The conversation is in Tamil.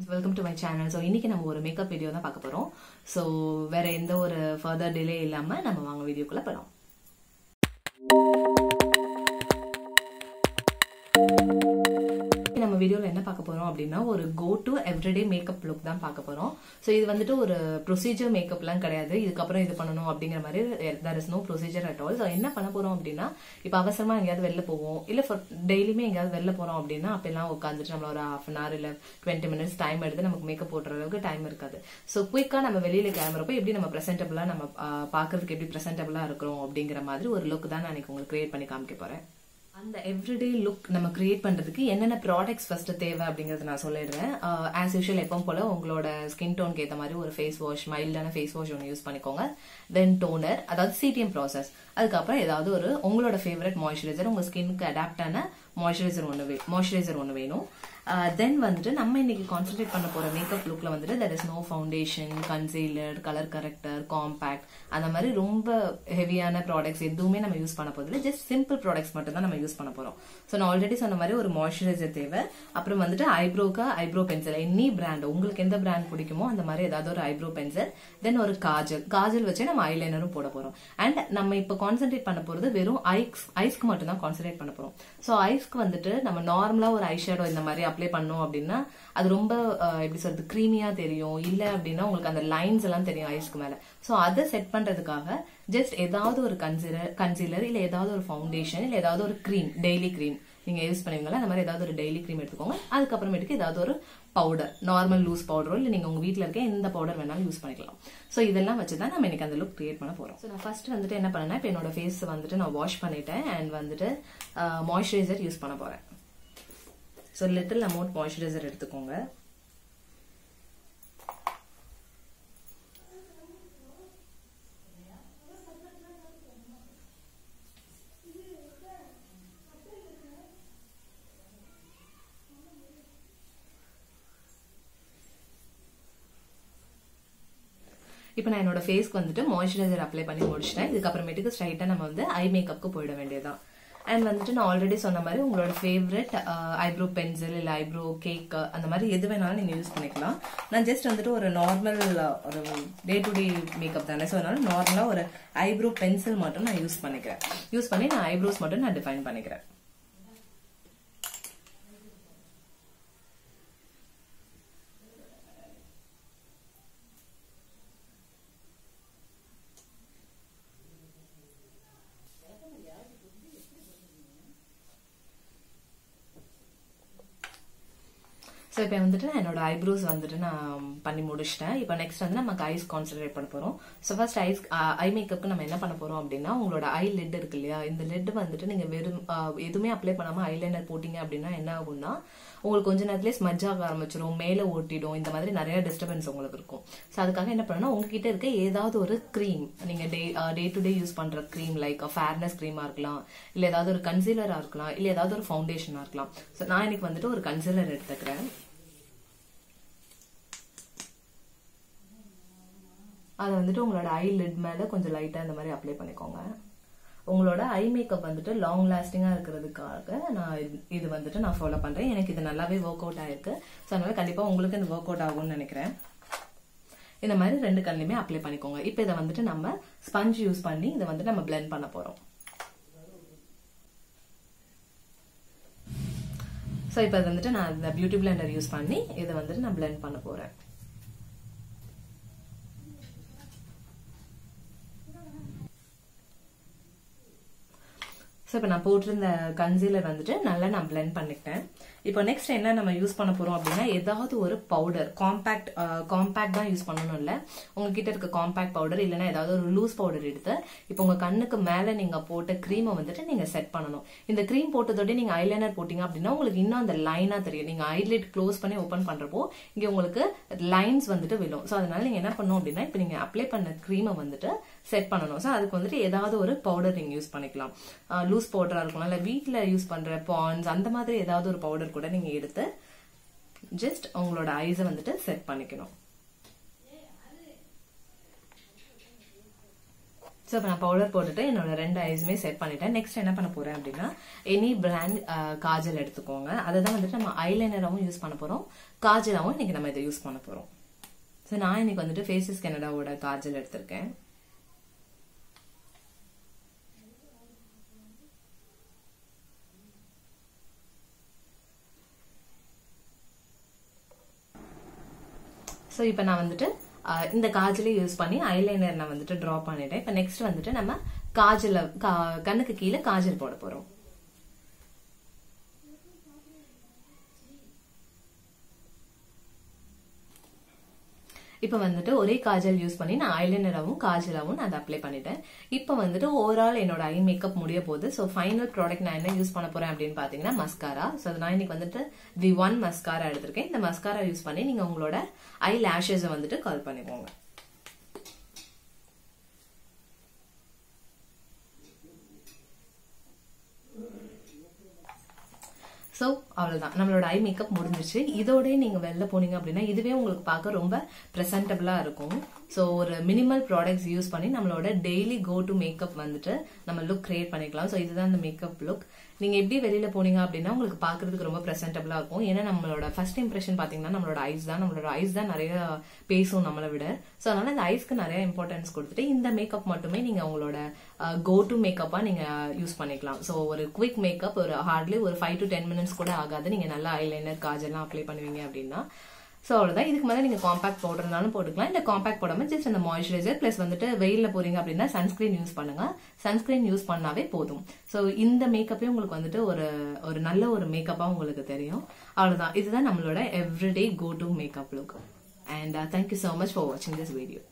welcome to my channel so இன்னைக்கு நம்ம ஒரு மேக்கப் வீடியோ தான் பார்க்க போறோம் ஸோ வேற எந்த ஒரு ஃபர்தர் டிலே இல்லாம நம்ம வாங்க வீடியோக்குள்ள போகலாம் நம்ம வீடியோவில் என்ன பார்க்க போறோம் அப்படின்னா ஒரு go to everyday makeup look தான் பார்க்க போறோம் ஸோ இது வந்துட்டு ஒரு ப்ரொசீஜர் மேக்கப்லாம் கிடையாது இதுக்கப்புறம் இது பண்ணணும் அப்படிங்கிற மாதிரி there is no procedure at all so என்ன பண்ண போறோம் அப்படின்னா இப்போ அவசரமா எங்கேயாவது வெளில போவோம் இல்லை ஃபார் டெய்லியுமே எங்கேயாவது வெளில போறோம் அப்படின்னா அப்பெல்லாம் உட்காந்துட்டு நம்மள ஒரு ஹாஃப் அன் ஹவர் இல்லை டுவெண்ட்டி மினிட்ஸ் டைம் எடுத்து நமக்கு மேக்கப் போடுற அளவுக்கு டைம் இருக்காது ஸோ குயிக்காக நம்ம வெளியில கிளம்புறப்போ எப்படி நம்ம ப்ரெசென்டபிளா நம்ம பார்க்கறதுக்கு எப்படி ப்ரெசென்டபிளா இருக்கிறோம் அப்படிங்கிற மாதிரி ஒரு லுக் தான் நான் இன்னைக்கு உங்களுக்கு கிரியேட் பண்ணி காமிக்க போறேன் அந்த எவ்ரிடே லுக் நம்ம கிரியேட் பண்றதுக்கு என்னென்ன ப்ராடக்ட்ஸ் ஃபர்ஸ்ட் தேவை அப்படிங்கறது நான் சொல்லிடுறேன் ஆஸ் யூஷுவல் எப்பவும் போல உங்களோட ஸ்கின் டோனுக்கு ஏற்ற மாதிரி ஒரு ஃபேஸ் வாஷ் மைல்டான ஃபேஸ் வாஷ் ஒன்று யூஸ் பண்ணிக்கோங்க தென் டோனர் அதாவது சிடிஎம் ப்ராசஸ் அதுக்கப்புறம் ஏதாவது ஒரு உங்களோட ஃபேவரட் மாய்ஸ்சரைசர் உங்க ஸ்கின்க்கு அடாப்டான மாய்ஸ்சரைசர் ஒன்று மாய்ஸ்சரைசர் ஒன்று வேணும் தென் வந்துட்டு நம்ம இன்னைக்கு கான்சென்ட்ரேட் பண்ண போற மேக்கப் லுக்ல வந்துட்டு that is no foundation concealer colour corrector compact அந்த மாதிரி ரொம்ப ஹெவியான ப்ராடக்ட்ஸ் எதுவுமே நம்ம யூஸ் பண்ண போதில்லை ஜஸ்ட் சிம்பிள் ப்ராடக்ட்ஸ் மட்டும் தான் நம்ம யூஸ் பண்ண போறோம் ஸோ நான் ஆல்ரெடி சொன்ன மாதிரி ஒரு மாய்ஸ்சரைசர் தேவை அப்புறம் வந்துட்டு ஐப்ரோக்கா ஐப்ரோ பென்சில் எனி பிராண்ட் உங்களுக்கு எந்த பிராண்ட் பிடிக்குமோ அந்த மாதிரி ஏதாவது ஒரு ஐப்ரோ பென்சில் தென் ஒரு காஜல் காஜல் வச்சு நம்ம ஐலைனரும் போட போறோம் அண்ட் நம்ம இப்போ கான்சென்ட்ரேட் பண்ண போறது வெறும் ஐஸ் ஐஸ்க்கு மட்டும் தான் கான்சென்ட்ரேட் பண்ண போறோம் ஸோ ஐஸ்க்கு வந்துட்டு நம்ம நார்மலா ஒரு ஐ ஷேடோ இந்த மாதிரி அப்ளை பண்ணோம் அப்படின்னா அது ரொம்ப எப்படி சொல்றது க்ரீமியா தெரியும் இல்ல அப்படின்னா உங்களுக்கு அந்த லைன்ஸ் எல்லாம் தெரியும் ஐஸ்க்கு மேல ஸோ அதை செட் பண்றதுக்காக ஜஸ்ட் ஏதாவது ஒரு கன்சிலர் கன்சீலர் இல்ல ஏதாவது ஒரு ஃபவுண்டேஷன் இல்ல ஏதாவது ஒரு க்ரீம் டெய்லி க்ரீம் நீங்க யூஸ் பண்ணுவீங்களா அந்த மாதிரி ஏதாவது ஒரு டெய்லி க்ரீம் எடுத்துக்கோங்க அதுக்கப்புறமேட்டுக்கு ஏதாவது ஒரு பவுடர் நார்மல் லூஸ் பவுடரோ இல்லை நீங்க உங்க வீட்டில் இருக்க எந்த பவுடர் வேணாலும் யூஸ் பண்ணிக்கலாம் ஸோ இதெல்லாம் வச்சு தான் நம்ம இன்னைக்கு அந்த லுக் கிரியேட் பண்ண போறோம் ஸோ நான் ஃபர்ஸ்ட் வந்துட்டு என்ன பண்ணேன்னா இப்போ என்னோட ஃபேஸ் வந்துட்டு நான் வாஷ் பண்ணிட்டேன் அண்ட் வந்துட்டு மாய்ஸ்சரைசர் யூஸ் பண்ண போறேன் ஸோ லிட்டில் அமௌண்ட் மாய்ஸ்சரைசர் எடுத்துக்கோங்க இப்போ நான் என்னோட ஃபேஸ்க்கு வந்துட்டு மாய்ஸ்சரைசர் அப்ளை பண்ணி முடிச்சிட்டேன் இதுக்கப்புறமேட்டுக்கு ஸ்ட்ரைட்டாக நம்ம வந்து ஐ மேக்கப்க்கு போயிட வேண்டியதுதான் அண்ட் வந்துட்டு நான் ஆல்ரெடி சொன்ன மாதிரி உங்களோட ஃபேவரட் ஐப்ரோ பென்சில் இல்லை ஐப்ரோ கேக் அந்த மாதிரி எது வேணாலும் நீங்கள் யூஸ் பண்ணிக்கலாம் நான் ஜஸ்ட் வந்துட்டு ஒரு நார்மல் ஒரு டே டு டே மேக்கப் தானே ஸோ அதனால நார்மலாக ஒரு ஐப்ரோ பென்சில் மட்டும் நான் யூஸ் பண்ணிக்கிறேன் யூஸ் பண்ணி நான் ஐப்ரோஸ் மட்டும் நான் டிஃபைன் பண்ணிக்கிறேன் ஸோ இப்போ வந்துட்டு நான் என்னோட ஐப்ரோஸ் வந்துட்டு நான் பண்ணி முடிச்சிட்டேன் இப்போ நெக்ஸ்ட் வந்து நமக்கு ஐஸ் கான்சென்ட்ரேட் பண்ண போகிறோம் ஸோ ஃபர்ஸ்ட் ஐஸ் ஐ மேக்கப்புக்கு நம்ம என்ன பண்ண போகிறோம் அப்படின்னா உங்களோட ஐ லெட் இருக்கு இல்லையா இந்த லெட் வந்துட்டு நீங்கள் வெறும் எதுவுமே அப்ளை பண்ணாமல் ஐலைனர் போட்டிங்க அப்படின்னா என்ன ஆகும்னா உங்களுக்கு கொஞ்ச நேரத்துலேயே ஸ்மஜ் ஆக ஆரம்பிச்சிடும் மேலே ஓட்டிடும் இந்த மாதிரி நிறைய டிஸ்டர்பன்ஸ் உங்களுக்கு இருக்கும் ஸோ அதுக்காக என்ன பண்ணணும் உங்ககிட்ட இருக்க ஏதாவது ஒரு க்ரீம் நீங்கள் day day to day use பண்ணுற க்ரீம் லைக் ஃபேர்னஸ் க்ரீமாக இருக்கலாம் இல்லை ஏதாவது ஒரு கன்சீலராக இருக்கலாம் இல்லை ஏதாவது ஒரு ஃபவுண்டேஷனாக இருக்கலாம் ஸோ நான் இன்னைக்கு வந்துட்டு ஒரு கன்சீலர் எடுத்துக்கிறேன் அதை வந்துட்டு உங்களோட ஐ லிட் மேலே கொஞ்சம் லைட்டாக இந்த மாதிரி அப்ளை பண்ணிக்கோங்க உங்களோட ஐ மேக்கப் வந்துட்டு லாங் லாஸ்டிங்காக இருக்கிறதுக்காக நான் இது வந்துட்டு நான் ஃபாலோ பண்ணுறேன் எனக்கு இது நல்லாவே ஒர்க் அவுட் ஆயிருக்கு ஸோ அதனால கண்டிப்பாக உங்களுக்கு இந்த ஒர்க் அவுட் ஆகும்னு நினைக்கிறேன் இந்த மாதிரி ரெண்டு கண்ணுமே அப்ளை பண்ணிக்கோங்க இப்போ இதை வந்துட்டு நம்ம ஸ்பஞ்ச் யூஸ் பண்ணி இதை வந்து நம்ம பிளெண்ட் பண்ண போகிறோம் ஸோ இப்போ இது வந்துட்டு நான் இந்த பியூட்டி பிளெண்டர் யூஸ் பண்ணி இதை வந்துட்டு நான் பிளெண்ட் பண்ண போகிறேன் ஸோ இப்போ நான் போட்டிருந்த கன்சீலர் வந்துட்டு நல்லா நான் பிளெண்ட் பண்ணிக்கிட்டேன் இப்போ நெக்ஸ்ட் என்ன நம்ம யூஸ் பண்ண போறோம் அப்படின்னா ஏதாவது ஒரு பவுடர் காம்பேக்ட் காம்பேக்ட் தான் யூஸ் பண்ணணும் இல்லை உங்ககிட்ட இருக்க காம்பேக்ட் பவுடர் இல்லைன்னா ஏதாவது ஒரு லூஸ் பவுடர் எடுத்து இப்போ உங்க கண்ணுக்கு மேலே நீங்க போட்ட க்ரீமை வந்துட்டு நீங்க செட் பண்ணணும் இந்த க்ரீம் போட்டதோட நீங்க ஐலைனர் போட்டீங்க அப்படின்னா உங்களுக்கு இன்னும் அந்த லைனா தெரியும் நீங்க ஐலைட் க்ளோஸ் பண்ணி ஓப்பன் பண்றப்போ இங்க உங்களுக்கு லைன்ஸ் வந்துட்டு விழும் ஸோ அதனால நீங்க என்ன பண்ணணும் அப்படின்னா இப்போ நீங்க அப்ளை பண்ண க்ரீமை வந்துட்டு செட் பண்ணணும் ஸோ அதுக்கு வந்துட்டு ஏதாவது ஒரு பவுடர் நீங்க யூஸ் பண்ணிக்கலாம் லூஸ் பவுடரா இருக்கலாம் இல்லை வீட்டில் யூஸ் பண்ற பான்ஸ் அந்த மாதிரி ஏதாவது ஒரு பவுடர் கூட நீங்க எடுத்து ஜஸ்ட் உங்களோட ஐஸை வந்துட்டு செட் பண்ணிக்கணும் ஸோ இப்போ நான் பவுடர் போட்டுட்டு என்னோட ரெண்டு ஐஸுமே செட் பண்ணிட்டேன் நெக்ஸ்ட் என்ன பண்ண போறேன் அப்படின்னா எனி பிராண்ட் காஜல் எடுத்துக்கோங்க அதை தான் வந்துட்டு நம்ம ஐலைனராகவும் யூஸ் பண்ண போறோம் காஜலாகவும் இன்னைக்கு நம்ம இதை யூஸ் பண்ண போறோம் ஸோ நான் இன்னைக்கு வந்துட்டு ஃபேஸஸ் கனடாவோட காஜல் எடுத்திருக்கேன் ஸோ இப்போ நான் வந்துட்டு அஹ், இந்த காஜலே யூஸ் பண்ணி ஐலைனர் நான் வந்துட்டு ட்ரா பண்ணிட்டேன் இப்போ நெக்ஸ்ட் வந்துட்டு நம்ம காஜல கா- கண்ணுக்கு கீழே காஜல் போட போறோம் இப்போ வந்துட்டு ஒரே காஜல் யூஸ் பண்ணி நான் ஐலைனராகவும் காஜலாவும் நான் அதை அப்ளை பண்ணிட்டேன் இப்போ வந்துட்டு ஓவரால் என்னோட ஐ மேக்கப் முடிய போகுது ஸோ ஃபைனல் ப்ராடக்ட் நான் என்ன யூஸ் பண்ண போறேன் அப்படின்னு பாத்தீங்கன்னா மஸ்காரா ஸோ நான் இன்னைக்கு வந்துட்டு தி ஒன் மஸ்காரா எடுத்திருக்கேன் இந்த மஸ்காரா யூஸ் பண்ணி நீங்க உங்களோட ஐ லேஷஸை வந்துட்டு கால் பண்ணிக்கோங்க ஸோ அவ்வளவுதான் நம்மளோட ஐ மேக்கப் முடிஞ்சிச்சு இதோடய நீங்க வெளில போனீங்க அப்படின்னா இதுவே உங்களுக்கு பார்க்க ரொம்ப ப்ரெசன்டபிளா இருக்கும் ஸோ ஒரு மினிமல் ப்ராடக்ட்ஸ் யூஸ் பண்ணி நம்மளோட டெய்லி கோ டு மேக்கப் வந்துட்டு நம்ம லுக் கிரியேட் பண்ணிக்கலாம் ஸோ இதுதான் இந்த மேக்கப் லுக் நீங்க எப்படி வெளியில போனீங்க அப்படின்னா உங்களுக்கு பார்க்கிறதுக்கு ரொம்ப ப்ரெசென்டபிளா இருக்கும் ஏன்னா நம்மளோட ஃபர்ஸ்ட் இம்ப்ரெஷன் பாத்தீங்கன்னா நம்மளோட ஐஸ் தான் நம்மளோட ஐஸ் தான் நிறைய பேசும் நம்மளை விட ஸோ அதனால இந்த ஐஸ்க்கு நிறைய இம்பார்ட்டன்ஸ் கொடுத்துட்டு இந்த மேக்கப் மட்டுமே நீங்க உங்களோட கோ டு மேக்கப்பா நீங்க யூஸ் பண்ணிக்கலாம் ஸோ ஒரு குவிக் மேக்கப் ஒரு ஹார்ட்லி ஒரு ஃபைவ் டு டென் மினிட்ஸ் கூட ஆகாது நீங்க நல்லா ஐலைனர் காஜெல்லாம் அப்ளை பண்ணுவீங்க அப்படின்னா ஸோ அவ்வளோதான் இதுக்கு மேலே நீங்கள் காம்பாக்ட் போடுறதுனாலும் போட்டுக்கலாம் இல்லை காம்பாக்ட் போடாமல் ஜஸ்ட் அந்த மாய்ஸ்சரைசர் ப்ளஸ் வந்துட்டு வெயிலில் போறீங்க அப்படின்னா சன்ஸ்கிரீன் யூஸ் பண்ணுங்க சன்ஸ்கிரீன் யூஸ் பண்ணாவே போதும் ஸோ இந்த மேக்கப்பே உங்களுக்கு வந்துட்டு ஒரு ஒரு நல்ல ஒரு மேக்கப்பாக உங்களுக்கு தெரியும் அவ்வளோதான் இதுதான் நம்மளோட everyday go to makeup look and thank you so much for வாட்சிங் திஸ் வீடியோ